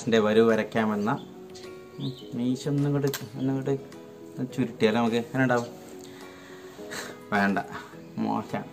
കളേഴ്സിൻ്റെ വരവ് വരയ്ക്കാമെന്ന ഉം, മീശ ഒന്നും കൂടെ ഒന്നും കൂടെ ചുരുട്ടിയാലോ നമുക്ക് എങ്ങനെ ഉണ്ടാവും വേണ്ട മോശം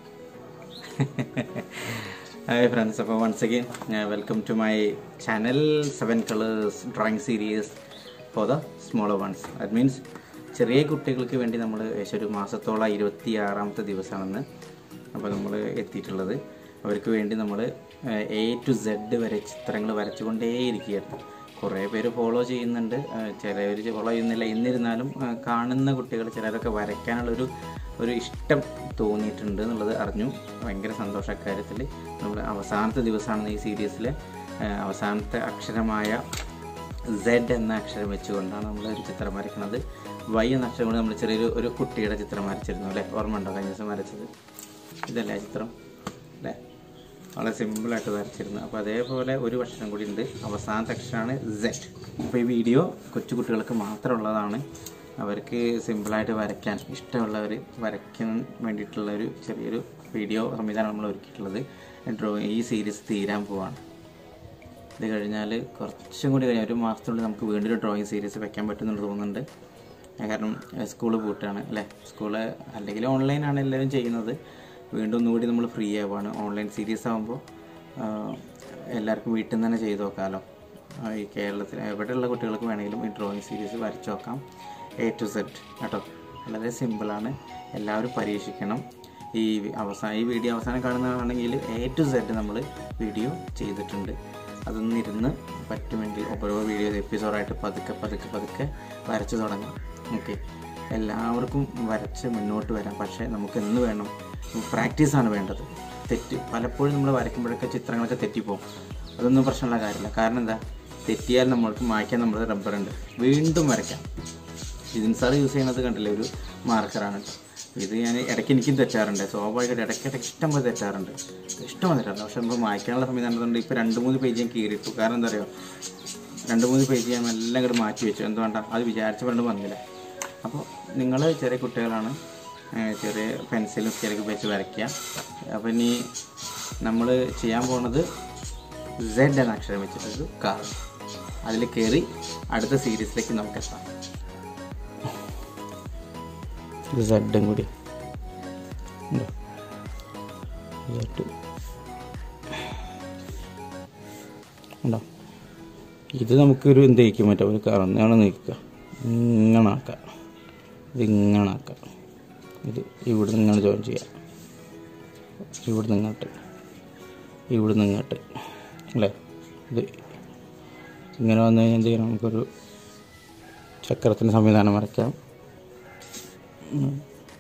ഹായ് ഫ്രണ്ട്സ് അപ്പോൾ once again welcome to my channel seven colours drawing series for the smaller ones that means ചെറിയ കുട്ടികൾക്ക് വേണ്ടി നമ്മൾ ഏകദേശം ഒരു മാസത്തോളം ഇരുപത്തി ആറാമത്തെ ദിവസമാണെന്ന് അപ്പോൾ നമ്മൾ എത്തിയിട്ടുള്ളത് അവർക്ക് വേണ്ടി നമ്മൾ എ ടു സെഡ് വരെ ചിത്രങ്ങൾ വരച്ചുകൊണ്ടേയിരിക്കുകയായിരുന്നു കുറേ പേര് ഫോളോ ചെയ്യുന്നുണ്ട് ചിലവർ ഫോളോ ചെയ്യുന്നില്ല എന്നിരുന്നാലും ആ, കാണുന്ന കുട്ടികൾ ചിലരൊക്കെ വരയ്ക്കാനുള്ളൊരു ഒരു ഇഷ്ടം തോന്നിയിട്ടുണ്ട് എന്നുള്ളത് അറിഞ്ഞു ഭയങ്കര സന്തോഷ കാര്യത്തിൽ നമ്മൾ അവസാനത്തെ ദിവസമാണ് ഈ സീരീസിലെ അവസാനത്തെ അക്ഷരമായ സെഡ് എന്ന അക്ഷരം വെച്ചുകൊണ്ടാണ് നമ്മൾ ഒരു ചിത്രം വരയ്ക്കുന്നത് വൈ എന്ന അക്ഷരം കൊണ്ട് നമ്മൾ ചെറിയൊരു ഒരു കുട്ടിയുടെ ചിത്രം വരച്ചിരുന്നു അല്ലേ ഓർമ്മ ഉണ്ടോ കഴിഞ്ഞ ദിവസം വരച്ചത് ഇതല്ലേ ആ ചിത്രം അല്ലേ വളരെ സിമ്പിളായിട്ട് വരച്ചിരുന്നു അപ്പോൾ അതേപോലെ ഒരു അക്ഷരം കൂടി ഉണ്ട് അവസാനത്തെ അക്ഷരമാണ് സെഡ് അപ്പോൾ ഈ വീഡിയോ കൊച്ചു കുട്ടികൾക്ക് മാത്രമുള്ളതാണ് അവർക്ക് സിമ്പിളായിട്ട് വരയ്ക്കാൻ ഇഷ്ടമുള്ളവർ വരയ്ക്കാൻ വേണ്ടിയിട്ടുള്ള ഒരു ചെറിയൊരു വീഡിയോ സംവിധാനം നമ്മൾ ഒരുക്കിയിട്ടുള്ളത് ഡ്രോ ഈ സീരീസ് തീരാൻ പോവാണ് ഇത് കഴിഞ്ഞാൽ കുറച്ചും കൂടി കഴിഞ്ഞാൽ ഒരു മാസത്തിനുള്ളിൽ നമുക്ക് വീണ്ടും ഒരു ഡ്രോയിങ് സീരീസ് വെക്കാൻ പറ്റുമെന്ന് തോന്നുന്നുണ്ട് കാരണം സ്കൂൾ പൂട്ടാണ് അല്ലേ സ്കൂള് അല്ലെങ്കിൽ ഓൺലൈനാണ് എല്ലാവരും ചെയ്യുന്നത് വീണ്ടും ഒന്നുകൂടി നമ്മൾ ഫ്രീ ആവുകയാണ് ഓൺലൈൻ സീരീസ് ആകുമ്പോൾ എല്ലാവർക്കും വീട്ടിൽ നിന്ന് തന്നെ ചെയ്ത് നോക്കാമല്ലോ ആ, ഈ കേരളത്തിൽ എവിടെയുള്ള കുട്ടികൾക്ക് വേണമെങ്കിലും ഈ ഡ്രോയിങ് സീരീസ് വരച്ച് നോക്കാം എ ടു സെഡ് കേട്ടോ വളരെ സിമ്പിളാണ് എല്ലാവരും പരീക്ഷിക്കണം ഈ അവസാന ഈ വീഡിയോ അവസാനം കാണുന്നതാണെങ്കിൽ എ ടു സെഡ് നമ്മൾ വീഡിയോ ചെയ്തിട്ടുണ്ട് അതൊന്ന് ഇരുന്ന് പറ്റുമെങ്കിൽ ഓരോ വീഡിയോ എപ്പിസോഡായിട്ട് പതുക്കെ പതുക്കെ പതുക്കെ വരച്ച് തുടങ്ങാം ഓക്കെ എല്ലാവർക്കും വരച്ച് മുന്നോട്ട് വരാം പക്ഷേ നമുക്ക് എന്ന് വേണം പ്രാക്ടീസാണ് വേണ്ടത് തെറ്റ് പലപ്പോഴും നമ്മൾ വരയ്ക്കുമ്പോഴൊക്കെ ചിത്രങ്ങളൊക്കെ തെറ്റിപ്പോകും അതൊന്നും പ്രശ്നമുള്ള കാര്യമില്ല കാരണം എന്താ തെറ്റിയാൽ നമ്മൾക്ക് മായ്ക്കാൻ നമ്മുടെ റബ്ബറുണ്ട് വീണ്ടും വരയ്ക്കാം ജിതിൻ സാർ യൂസ് ചെയ്യുന്നത് കണ്ടില്ലേ ഒരു മാർക്കറാണ് ഇത് ഞാൻ ഇടയ്ക്ക് എനിക്കും തെറ്റാറുണ്ട് സ്വാഭാവികമായിട്ട് ഇടയ്ക്ക് ഇടയ്ക്ക് ഇഷ്ടം പോലെ തെറ്റാറുണ്ട് ഇഷ്ടം പോലെ തെറ്റാറുണ്ട് പക്ഷെ നമ്മൾ മായ്ക്കാനുള്ള സംവിധാനം കൊണ്ട് ഇപ്പോൾ രണ്ട് മൂന്ന് പേജ് ഞാൻ കീറിയിട്ടു കാരണം എന്താ പറയുക രണ്ട് മൂന്ന് പേജ് ഞാൻ എല്ലാം ഇങ്ങോട്ട് മാറ്റി വെച്ചു എന്തുകൊണ്ടാണ് അത് വിചാരിച്ച കൊണ്ട് വന്നില്ല അപ്പോൾ നിങ്ങൾ ചെറിയ കുട്ടികളാണ് ഏഹ് ചെറിയ പെൻസിലും സ്കെയിലൊക്കെ വെച്ച് വരയ്ക്കുക അപ്പോൾ ഇനി നമ്മൾ ചെയ്യാൻ പോകുന്നത് സെഡ് എന്ന അക്ഷരം വെച്ചിട്ടൊരു കാർ അതിൽ കയറി അടുത്ത സീരീസിലേക്ക് നമുക്ക് എത്താം സെഡും കൂടി ഉണ്ടോ? Z. ഉണ്ടോ ഇത് നമുക്കൊരു എന്ത് വയ്ക്കാൻ പറ്റും ഒരു കറന്നാണ് നീക്കുക ഇങ്ങനെ ആക്കാം ഇത് ഇങ്ങനെ ആക്കാം ഇത് ഇവിടെ നിന്ന് ഇങ്ങനെ ജോയിൻ ചെയ്യാം ഇവിടെ നിന്ന് ഇങ്ങോട്ട് ഇവിടെ നിന്ന് ഇങ്ങോട്ട് അല്ലേ ഇത് ഇങ്ങനെ വന്നു കഴിഞ്ഞാൽ എന്ത് ചെയ്യണം നമുക്കൊരു ചക്രത്തിൻ്റെ സംവിധാനം വരയ്ക്കാം ഉം.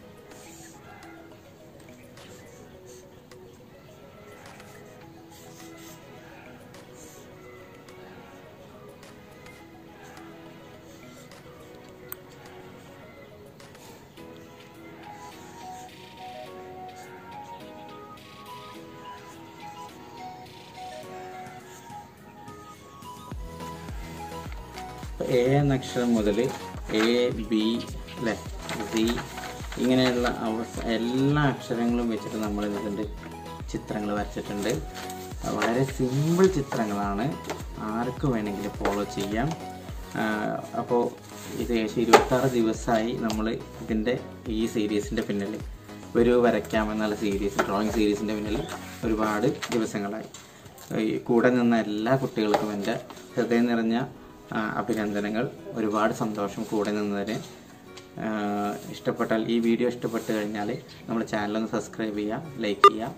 എ എന്ന അക്ഷരം മുതൽ എ ബി അല്ലേ സി ഇങ്ങനെയുള്ള അവസ്ഥ എല്ലാ അക്ഷരങ്ങളും വെച്ചിട്ട് നമ്മൾ ഇതിൻ്റെ ചിത്രങ്ങൾ വരച്ചിട്ടുണ്ട് അത് വളരെ സിമ്പിൾ ചിത്രങ്ങളാണ് ആർക്ക് വേണമെങ്കിലും ഫോളോ ചെയ്യാം അപ്പോൾ ഇത് ഏകദേശം ഇരുപത്താറ് ദിവസമായി നമ്മൾ ഇതിൻ്റെ ഈ സീരീസിൻ്റെ പിന്നിൽ ഒരു വരയ്ക്കാമെന്നുള്ള സീരീസ് ഡ്രോയിങ് സീരീസിൻ്റെ പിന്നിൽ ഒരുപാട് ദിവസങ്ങളായി ഈ കൂടെ നിന്ന എല്ലാ കുട്ടികൾക്കും എൻ്റെ ഹൃദയം നിറഞ്ഞ ആ, അഭിനന്ദനങ്ങൾ ഒരുപാട് സന്തോഷം കൂടെ നിന്നതിന് ആ, ഇഷ്ടപ്പെട്ടാൽ ഈ വീഡിയോ ഇഷ്ടപ്പെട്ട് കഴിഞ്ഞാൽ നമ്മുടെ ചാനലൊന്ന് സബ്സ്ക്രൈബ് ചെയ്യുക ലൈക്ക് ചെയ്യുക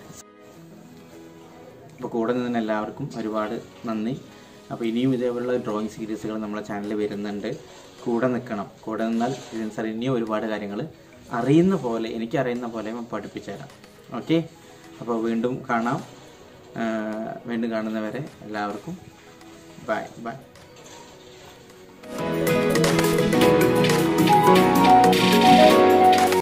അപ്പോൾ കൂടെ നിന്ന എല്ലാവർക്കും ഒരുപാട് നന്ദി അപ്പോൾ ഇനിയും ഇതേപോലുള്ള ഡ്രോയിങ് സീരീസുകൾ നമ്മുടെ ചാനലിൽ വരുന്നുണ്ട് കൂടെ നിൽക്കണം കൂടെ നിന്നാൽ ഇതിന് സാർ ഇനിയും ഒരുപാട് കാര്യങ്ങൾ അറിയുന്ന പോലെ എനിക്കറിയുന്ന പോലെ ഞാൻ പഠിപ്പിച്ചു തരാം ഓക്കെ അപ്പോൾ വീണ്ടും കാണാം ആ, വീണ്ടും കാണുന്നവരെ എല്ലാവർക്കും ബൈ ബൈ